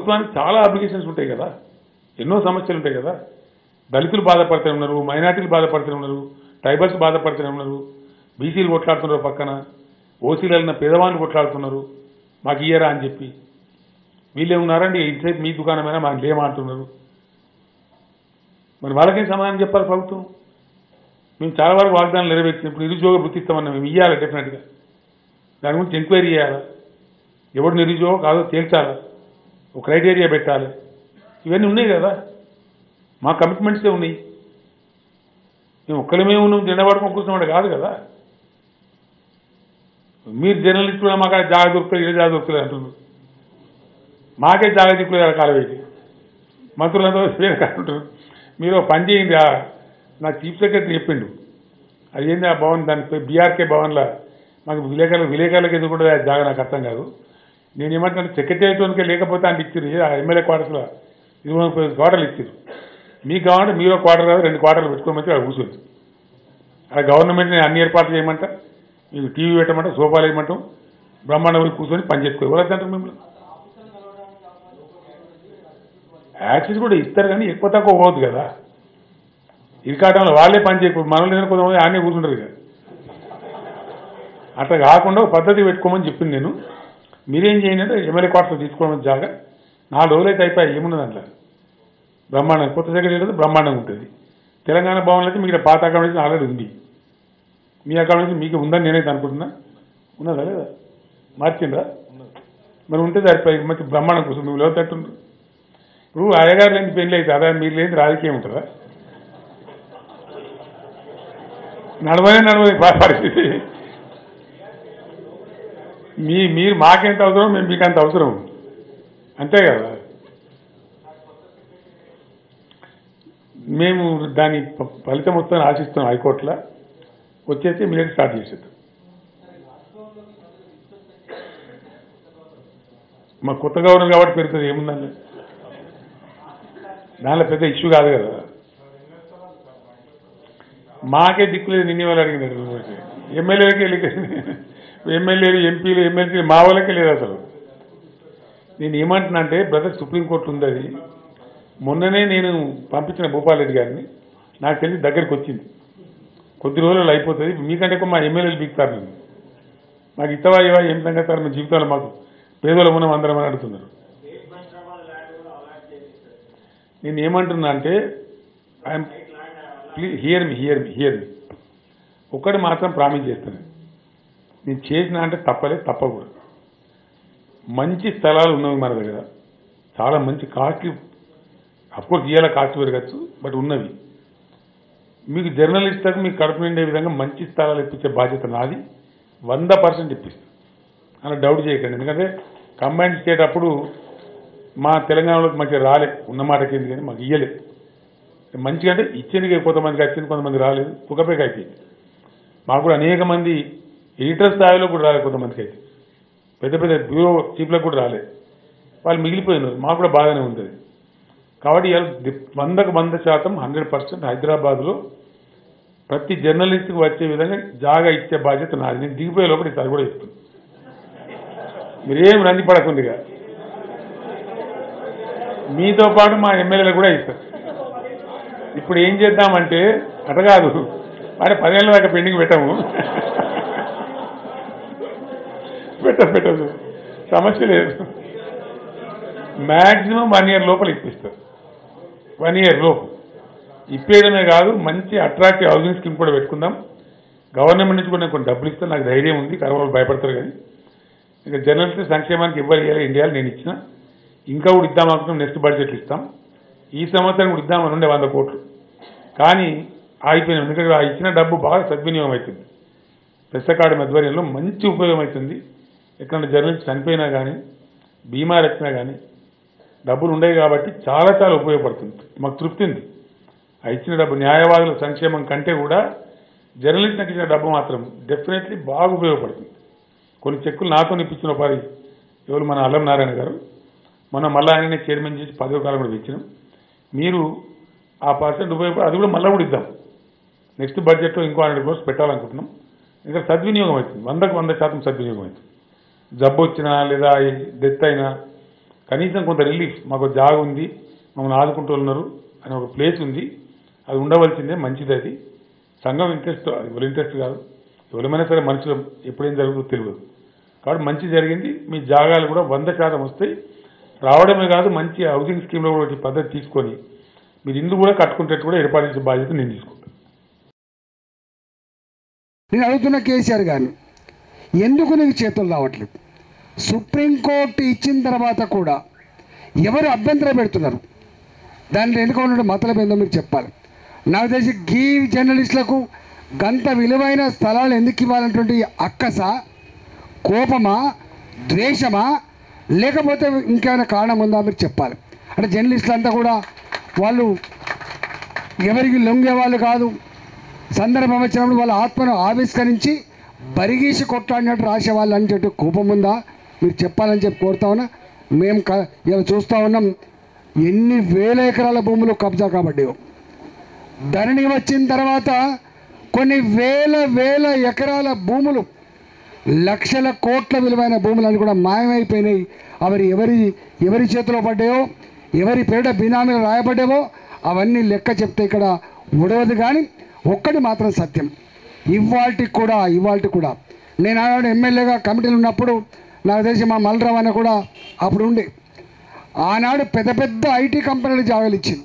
ప్రభుత్వానికి చాలా అప్లికేషన్స్ ఉంటాయి కదా ఎన్నో సమస్యలు ఉంటాయి కదా దళితులు బాధపడుతూనే ఉన్నారు మైనార్టీలు బాధపడుతూనే ఉన్నారు ట్రైబల్స్ బాధపడుతూనే ఉన్నారు బీసీలు కొట్లాడుతున్నారు పక్కన ఓసీలు వెళ్ళిన పేదవాళ్ళు కొట్లాడుతున్నారు మాకు ఇయ్యరా అని చెప్పి వీళ్ళే ఉన్నారండి ఇంతసేపు మీ దుకాణమైనా మాకు లేమంటున్నారు మరి వాళ్ళకేం సమాధానం చెప్పాలి ప్రభుత్వం మేము చాలా వరకు వాగ్దానాలు నెరవేర్చినాం ఇప్పుడు నిరుద్యోగ వృత్తి ఇస్తామన్నా మేము ఇవ్వాలి డెఫినెట్గా దాని గురించి ఎంక్వైరీ చేయాలా ఎవడు నిరుద్యోగం కాదో తేల్చాలా ఒక క్రైటీరియా పెట్టాలి ఇవన్నీ ఉన్నాయి కదా మా కమిట్మెంట్సే ఉన్నాయి మేము ఒక్కలమే ఉన్నాం జెండా పడుకొని కూర్చున్నవాడు కాదు కదా మీరు జర్నలిస్ట్ కూడా మాకు జాగ దొరుకుతుంది ఏ జాగ దొరుకుతుంది అంటున్నారు మాకే జాగ దిక్కులేదు కాలం పెట్టి మంత్రులందరూ వేరే అంటారు మీరు ఒక పని చేయండి ఆ నా చీఫ్ సెక్రటరీ చెప్పిండు అది ఏంది ఆ భవన్ దానికి బీఆర్కే భవన్లో మాకు విలేకరులు విలేకరులకు ఎందుకు కూడా జాగా నాకు అర్థం కాదు నేను ఏమంటాను సెక్రటరీకి లేకపోతే అంటే ఇచ్చారు ఆ ఎమ్మెల్యే క్వార్టర్స్లో ఇరవై ముప్పై క్వార్టర్లు ఇచ్చారు మీకు కావాలంటే మీరు ఒక క్వార్టర్ కాదు రెండు క్వార్టర్లు పెట్టుకోమంటే అక్కడ కూర్చోండి ఆ గవర్నమెంట్ నేను అన్ని ఏర్పాట్లు చేయమంటా మీకు టీవీ పెట్టమంటా సోఫాలు వేయమంటాం బ్రహ్మాండం పోయి కూర్చొని పని చేసుకో ఎవరంటారు మిమ్మల్ని యాక్సెస్ కూడా ఇస్తారు కానీ ఎక్కువ తక్కువ పోవద్దు కదా ఇరికాటంలో వాళ్ళే పని చేయకూడదు మనల్ని ఏదైనా కొంతమంది ఆడనే కూర్చుంటారు కదా అట్లా కాకుండా ఒక పద్ధతి పెట్టుకోమని చెప్పింది నేను మీరేం చేయండి అంటే ఎమ్మెల్యే క్వార్టర్స్ తీసుకోవడం జాగా నాలుగు రోజులు అయితే అయిపోయాయి ఏమున్నది అట్లా బ్రహ్మాండం కొత్త సెక్రటరీ అయితే బ్రహ్మాండంగా ఉంటుంది తెలంగాణ భవన్లో అయితే మీకు పాత అకామిడేషన్ ఆల్రెడీ ఉంది మీ అకామిడేషన్ మీకు ఉందని నేనైతే అనుకుంటున్నా ఉన్నదా లేదా మార్చిందా మరి ఉంటే సరిపోయి మంచి బ్రహ్మాండం కోసం నువ్వు లేవతట్టుండ్రు ఇప్పుడు అయ్యగారు లేని పెళ్ళి అయితే అదే మీరు లేని రాజకీయం ఉంటుందా నడవనే నడవని పరిస్థితి మీ మీరు మాకెంత అవసరం మేము మీకు అంత అవసరం అంతే కదా మేము దాని ఫ- ఫలితం వస్తుందని ఆశిస్తున్నాం హైకోర్టులో వచ్చేసి ఇమీడియట్ స్టార్ట్ చేసేద్దాం మా కొత్త గవర్నర్ కాబట్టి పెరుగుతుంది ఏముందండి దానిలో పెద్ద ఇష్యూ కాదు కదా మాకే దిక్కులేదు నిన్న వాళ్ళు అడిగినారు ఎమ్మెల్యేలకే ఎమ్మెల్యేలు ఎంపీలు ఎమ్మెల్సీ మా వాళ్ళకే లేదు అసలు నేను ఏమంటున్నా అంటే బ్రదర్ సుప్రీంకోర్టు ఉంది అది మొన్ననే నేను పంపించిన భూపాల్ రెడ్డి గారిని నాకు తెలిసి దగ్గరికి వచ్చింది కొద్ది రోజులు అయిపోతుంది మీకంటే ఎక్కువ మా ఎమ్మెల్యేలు బిగుతారు నేను మాకు ఇతవా ఇవా ఏం సంగతి సార్ మీ జీవితంలో మాకు పేదోళ్ళ ఉన్నాం అందరం అని అడుగుతున్నారు నేను ఏమంటున్నా అంటే I'm please hear me hear me hear me ఒక్కటి మాత్రం ప్రామిస్ చేస్తాను నేను చేసిన అంటే తప్పలే తప్పకూడదు మంచి స్థలాలు ఉన్నవి మన దగ్గర చాలా మంచి కాస్ట్లీ అఫ్కోర్స్ ఇవాళ కాస్ట్ పెరగచ్చు బట్ ఉన్నవి మీకు జర్నలిస్ట్లకు మీకు కడుపు నిండే విధంగా మంచి స్థలాలు ఇప్పించే బాధ్యత నాది వంద పర్సెంట్ ఇప్పిస్తాను అలా డౌట్ చేయకండి ఎందుకంటే కంబైన్ స్టేట్ అప్పుడు మా తెలంగాణలోకి మంచిగా రాలే ఉన్నమాట కింద కానీ మాకు ఇయ్యలే మంచిగా అంటే ఇచ్చింది కొంతమందికి వచ్చింది కొంతమంది రాలేదు తుకపేక అయిపోయింది మాకు కూడా అనేక మంది ఎడిటర్ స్థాయిలో కూడా రాలేదు కొంతమందికి అయితే పెద్ద పెద్ద బ్యూరో చీఫ్లకు కూడా రాలేదు వాళ్ళు మిగిలిపోయినారు మాకు కూడా బాగానే ఉంది అది. కాబట్టి ఇవాళ ది- వందకు వంద శాతం హండ్రెడ్ పర్సెంట్ హైదరాబాద్లో ప్రతి జర్నలిస్ట్కి వచ్చే విధంగా జాగా ఇచ్చే బాధ్యత నాది నేను దిగిపోయే లోపల ఈసారి కూడా ఇస్తాను మీరేం రంది పడకుందిగా మీతో పాటు మా ఎమ్మెల్యేలు కూడా ఇస్తారు ఇప్పుడు ఏం చేద్దామంటే అట కాదు మరి పదేళ్ళ దాకా పెండింగ్ పెట్టాము పెట్టదు పెట్టదు సమస్య లేదు మ్యాక్సిమం వన్ ఇయర్ లోపల ఇప్పిస్తారు వన్ ఇయర్ లోపు ఇప్పేయడమే కాదు మంచి అట్రాక్టివ్ హౌసింగ్ స్కీమ్ కూడా పెట్టుకుందాం గవర్నమెంట్ నుంచి కూడా నేను కొన్ని డబ్బులు ఇస్తాను నాకు ధైర్యం ఉంది కరోనా భయపడతారు కానీ ఇంకా జర్నలిస్ట్ సంక్షేమానికి ఇవ్వాలి ఇవ్వాలి ఇండియాలో నేను ఇచ్చిన ఇంకా కూడా ఇద్దాం అనుకుంటున్నాం నెక్స్ట్ బడ్జెట్లు ఇస్తాం ఈ సంవత్సరం కూడా ఇద్దామని ఉండే వంద కోట్లు కానీ ఆగిపోయినాం ఎందుకంటే ఆ ఇచ్చిన డబ్బు బాగా సద్వినియోగం అవుతుంది ప్రెస్ అకాడమీ ఆధ్వర్యంలో మంచి ఉపయోగం అవుతుంది ఎక్కడ జర్నలిస్ట్ చనిపోయినా కానీ బీమార్ వచ్చినా కానీ డబ్బులు ఉండేవి కాబట్టి చాలా చాలా ఉపయోగపడుతుంది మాకు తృప్తి ఉంది ఆ ఇచ్చిన డబ్బు న్యాయవాదుల సంక్షేమం కంటే కూడా జర్నలిస్ట్ నాకు ఇచ్చిన డబ్బు మాత్రం డెఫినెట్లీ బాగా ఉపయోగపడుతుంది కొన్ని చెక్కులు నాతో ఇప్పించిన పారి ఎవరు మన అల్లం నారాయణ గారు మనం మళ్ళీ ఆయననే చైర్మన్ చేసి పదవి కాలం కూడా ఇచ్చినాం మీరు ఆ పర్సెంట్ ఉపయోగపడి అది కూడా మళ్ళీ కూడా ఇద్దాం నెక్స్ట్ బడ్జెట్లో ఇంకో హండ్రెడ్ క్రోర్స్ పెట్టాలనుకుంటున్నాం ఇంకా సద్వినియోగం అవుతుంది వందకు వంద శాతం సద్వినియోగం అవుతుంది జబ్బు వచ్చినా లేదా డెత్ అయినా కనీసం కొంత రిలీఫ్ మాకు ఒక జాగ ఉంది మమ్మల్ని ఆదుకుంటూ ఉన్నారు అని ఒక ప్లేస్ ఉంది అది ఉండవలసిందే మంచిది అది సంఘం ఇంట్రెస్ట్ ఎవరి ఇంట్రెస్ట్ కాదు ఎవరైనా సరే మనుషులు ఎప్పుడేం జరుగుతుందో తెలియదు కాబట్టి మంచి జరిగింది మీ జాగాలు కూడా వంద శాతం వస్తాయి రావడమే కాదు మంచి హౌసింగ్ స్కీమ్లో కూడా ఈ పద్ధతి తీసుకొని మీరు ఇల్లు కూడా కట్టుకుంటే కూడా ఏర్పాటు చేసే బాధ్యత నేను తీసుకుంటాను నేను అడుగుతున్న కేసీఆర్ గారిని ఎందుకు నీకు చేతులు రావట్లేదు సుప్రీంకోర్టు ఇచ్చిన తర్వాత కూడా ఎవరు అభ్యంతరం పెడుతున్నారు దాంట్లో ఎందుకు ఉన్న మతలం ఏందో మీరు చెప్పాలి నాకు తెలిసి గీ జర్నలిస్టులకు గంత విలువైన స్థలాలు ఎందుకు ఇవ్వాలన్నటువంటి అక్కస కోపమా ద్వేషమా లేకపోతే ఇంకేమైనా కారణం ఉందా మీరు చెప్పాలి అంటే జర్నలిస్టులు అంతా కూడా వాళ్ళు ఎవరికి లొంగే వాళ్ళు కాదు సందర్భం వచ్చినప్పుడు వాళ్ళ ఆత్మను ఆవిష్కరించి బరిగీసి కొట్లాడినట్టు రాసే వాళ్ళు అని చెప్పి కోపం ఉందా మీరు చెప్పాలని చెప్పి కోరుతా ఉన్నా మేము క ఇలా చూస్తూ ఉన్నాం ఎన్ని వేల ఎకరాల భూములు కబ్జా కాబడ్డాయో ధరణి వచ్చిన తర్వాత కొన్ని వేల వేల ఎకరాల భూములు లక్షల కోట్ల విలువైన భూములన్నీ కూడా మాయమైపోయినాయి అవి ఎవరి ఎవరి చేతిలో పడ్డాయో ఎవరి పేట బినామీలు రాయబడ్డావో అవన్నీ లెక్క చెప్తే ఇక్కడ ఉడవదు కానీ ఒక్కటి మాత్రం సత్యం ఇవాల్టికి కూడా ఇవాల్టికి కూడా నేను ఆనాడు ఎమ్మెల్యేగా కమిటీలు ఉన్నప్పుడు నాకు తెలిసి మా మల్రావు అన్న కూడా అప్పుడు ఉండే ఆనాడు పెద్ద పెద్ద ఐటీ కంపెనీలు జాగాలు ఇచ్చింది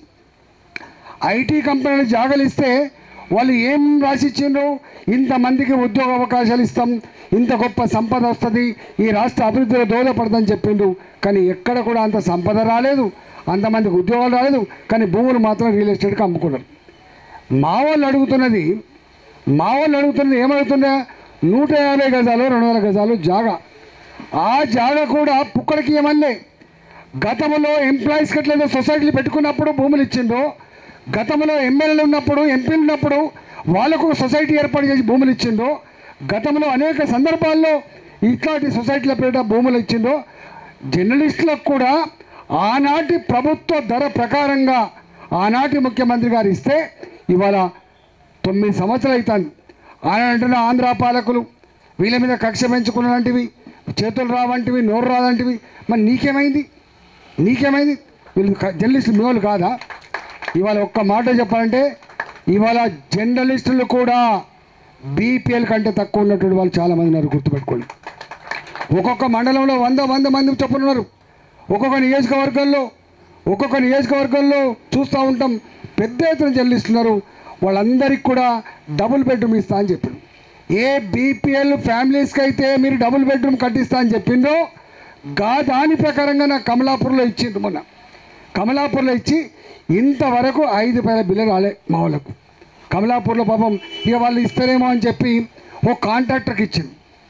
ఐటీ కంపెనీలు జాగాలు ఇస్తే వాళ్ళు ఏం రాసి ఇచ్చిండ్రు ఇంతమందికి ఉద్యోగ అవకాశాలు ఇస్తాం ఇంత గొప్ప సంపద వస్తుంది ఈ రాష్ట్ర అభివృద్ధిలో దోహదపడదని చెప్పిండ్రు కానీ ఎక్కడ కూడా అంత సంపద రాలేదు అంతమందికి ఉద్యోగాలు రాలేదు కానీ భూములు మాత్రం రియల్ ఎస్టేట్కి అమ్ముకున్నారు మా వాళ్ళు అడుగుతున్నది మా వాళ్ళు అడుగుతున్నది ఏమడుగుతుందా నూట యాభై గజాలు రెండు వందల గజాలు జాగా ఆ జాగా కూడా పుక్కడికి ఏమల్లే గతంలో ఎంప్లాయీస్కి ఎట్లయితే సొసైటీలు పెట్టుకున్నప్పుడు భూములు ఇచ్చిండ్రో గతంలో ఎమ్మెల్యేలు ఉన్నప్పుడు ఎంపీలు ఉన్నప్పుడు వాళ్ళకు ఒక సొసైటీ ఏర్పాటు చేసి భూములు ఇచ్చిండ్రో గతంలో అనేక సందర్భాల్లో ఇట్లాంటి సొసైటీల పేరిట భూములు ఇచ్చిండ్రో జర్నలిస్టులకు కూడా ఆనాటి ప్రభుత్వ ధర ప్రకారంగా ఆనాటి ముఖ్యమంత్రి గారు ఇస్తే ఇవాళ తొమ్మిది సంవత్సరాలు అవుతాను ఆయన అంటున్న ఆంధ్ర పాలకులు వీళ్ళ మీద కక్ష పెంచుకున్నలాంటివి చేతులు రావంటివి నోరు రాదంటివి మరి నీకేమైంది నీకేమైంది వీళ్ళు క- జర్నలిస్టులు మీ వాళ్ళు కాదా ఇవాళ ఒక్క మాట చెప్పాలంటే ఇవాళ జర్నలిస్టులు కూడా బీపీఎల్ కంటే తక్కువ ఉన్నటువంటి వాళ్ళు చాలామంది ఉన్నారు గుర్తుపెట్టుకోండి ఒక్కొక్క మండలంలో వంద వంద మంది చొప్పున ఉన్నారు ఒక్కొక్క నియోజకవర్గంలో ఒక్కొక్క నియోజకవర్గంలో చూస్తూ ఉంటాం పెద్ద ఎత్తున జర్నలిస్తున్నారు వాళ్ళందరికీ కూడా డబుల్ బెడ్రూమ్ ఇస్తా అని చెప్పారు ఏ బీపీఎల్ ఫ్యామిలీస్కి అయితే మీరు డబుల్ బెడ్రూమ్ కట్టిస్తా అని చెప్పిండ్రో గా దాని ప్రకారంగా నాకు కమలాపూర్లో ఇచ్చిండ్రు మొన్న కమలాపూర్లో ఇచ్చి ఇంతవరకు ఐదు పైల బిల్లు రాలే మా వాళ్ళకు కమలాపూర్లో పాపం ఇక వాళ్ళు ఇస్తారేమో అని చెప్పి ఓ కాంట్రాక్టర్కి ఇచ్చింది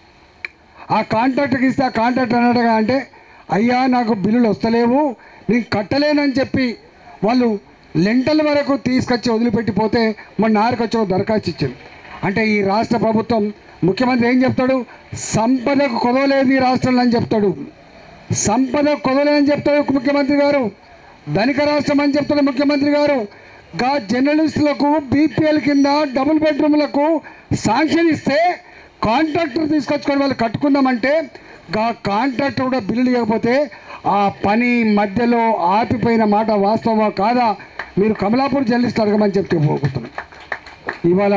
ఆ కాంట్రాక్టర్కి ఇస్తే ఆ కాంట్రాక్టర్ అన్నట్టుగా అంటే అయ్యా నాకు బిల్లులు వస్తలేవు నేను కట్టలేనని చెప్పి వాళ్ళు లెంటల వరకు తీసుకొచ్చి వదిలిపెట్టిపోతే మన నారుకు వచ్చి ఒక దరఖాస్తు ఇచ్చింది అంటే ఈ రాష్ట్ర ప్రభుత్వం ముఖ్యమంత్రి ఏం చెప్తాడు సంపదకు కొదవలేదు ఈ రాష్ట్రంలో అని చెప్తాడు సంపద కొదవలేదని చెప్తాడు ముఖ్యమంత్రి గారు ధనిక రాష్ట్రం అని చెప్తాడు ముఖ్యమంత్రి గారు గా జర్నలిస్టులకు బీపీఎల్ కింద డబుల్ బెడ్రూమ్లకు శాంక్షన్ ఇస్తే కాంట్రాక్టర్ తీసుకొచ్చుకొని వాళ్ళు కట్టుకుందామంటే గా కాంట్రాక్టర్ కూడా బిల్లులు ఇవ్వకపోతే ఆ పని మధ్యలో ఆపిపోయిన మాట వాస్తవమా కాదా మీరు కమలాపూర్ జర్నలిస్ట్ అడగమని చెప్తే పోతున్నాం ఇవాళ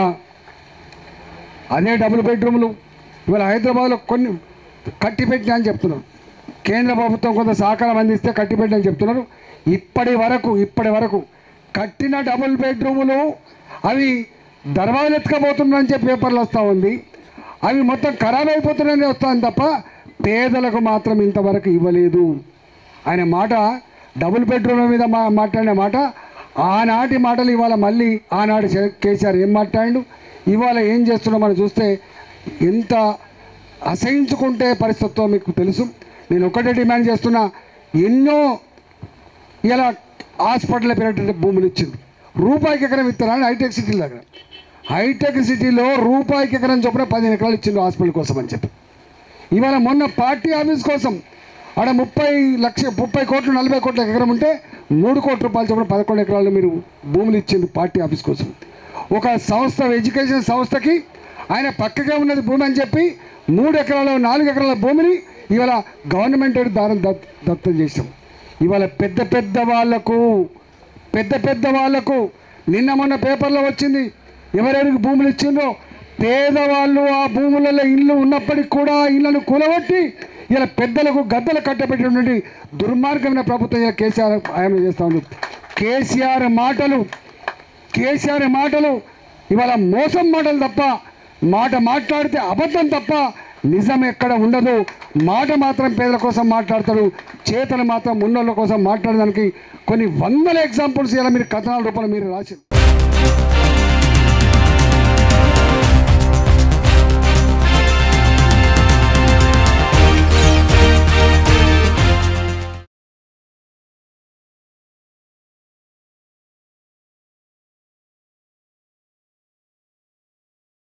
అదే డబుల్ బెడ్రూమ్లు ఇవాళ హైదరాబాద్లో కొన్ని కట్టిపెట్టినా అని చెప్తున్నారు కేంద్ర ప్రభుత్వం కొంత సహకారం అందిస్తే కట్టిపెట్టిన అని చెప్తున్నారు ఇప్పటి వరకు ఇప్పటి వరకు కట్టిన డబుల్ బెడ్రూములు అవి దర్వాజలు ఎత్తుకపోతున్నాయని చెప్పి పేపర్లు వస్తూ ఉంది అవి మొత్తం ఖరాబ్ అయిపోతున్నాయని వస్తాను తప్ప పేదలకు మాత్రం ఇంతవరకు ఇవ్వలేదు ఆయన మాట డబుల్ బెడ్రూమ్ల మీద మా మాట్లాడిన మాట ఆనాటి మాటలు ఇవాళ మళ్ళీ ఆనాడు చే- కేసీఆర్ ఏం మాట్లాడిండు ఇవాళ ఏం చేస్తున్నాం మనం చూస్తే ఎంత అసహించుకుంటే పరిస్థితితో మీకు తెలుసు నేను ఒకటే డిమాండ్ చేస్తున్నా ఎన్నో ఇలా హాస్పిటల్ పేరు భూములు ఇచ్చింది రూపాయికి ఎకరం ఇస్తారని హైటెక్ సిటీ దగ్గర హైటెక్ సిటీలో రూపాయికి ఎకరం చొప్పున పదిహేను ఎకరాలు ఇచ్చిండు హాస్పిటల్ కోసం అని చెప్పి ఇవాళ మొన్న పార్టీ ఆఫీస్ కోసం ఆడ ముప్పై లక్ష ముప్పై కోట్లు నలభై కోట్ల ఎకరం ఉంటే మూడు కోట్ల రూపాయలు చొప్పున పదకొండు ఎకరాలు మీరు భూములు ఇచ్చింది పార్టీ ఆఫీస్ కోసం ఒక సంస్థ ఎడ్యుకేషన్ సంస్థకి ఆయన పక్కకే ఉన్నది భూమి అని చెప్పి మూడు ఎకరాల నాలుగు ఎకరాల భూమిని ఇవాళ గవర్నమెంట్ దారం దత్ దత్తం చేసాం ఇవాళ పెద్ద పెద్ద వాళ్లకు పెద్ద పెద్ద వాళ్లకు నిన్న మొన్న పేపర్లో వచ్చింది ఎవరెవరికి భూములు ఇచ్చిండ్రో పేదవాళ్ళు ఆ భూములలో ఇల్లు ఉన్నప్పటికీ కూడా ఆ ఇళ్లను కూలగొట్టి ఇలా పెద్దలకు గద్దలు కట్టబెట్టినటువంటి దుర్మార్గమైన ప్రభుత్వం ఇలా కేసీఆర్ ఆయన చేస్తూ ఉంది కేసీఆర్ మాటలు కేసీఆర్ మాటలు ఇవాళ మోసం మాటలు తప్ప మాట మాట్లాడితే అబద్ధం తప్ప నిజం ఎక్కడ ఉండదు మాట మాత్రం పేదల కోసం మాట్లాడతాడు చేతలు మాత్రం ఉన్నోళ్ళ కోసం మాట్లాడడానికి కొన్ని వందల ఎగ్జాంపుల్స్ ఇలా మీరు కథనాల రూపంలో మీరు రాసి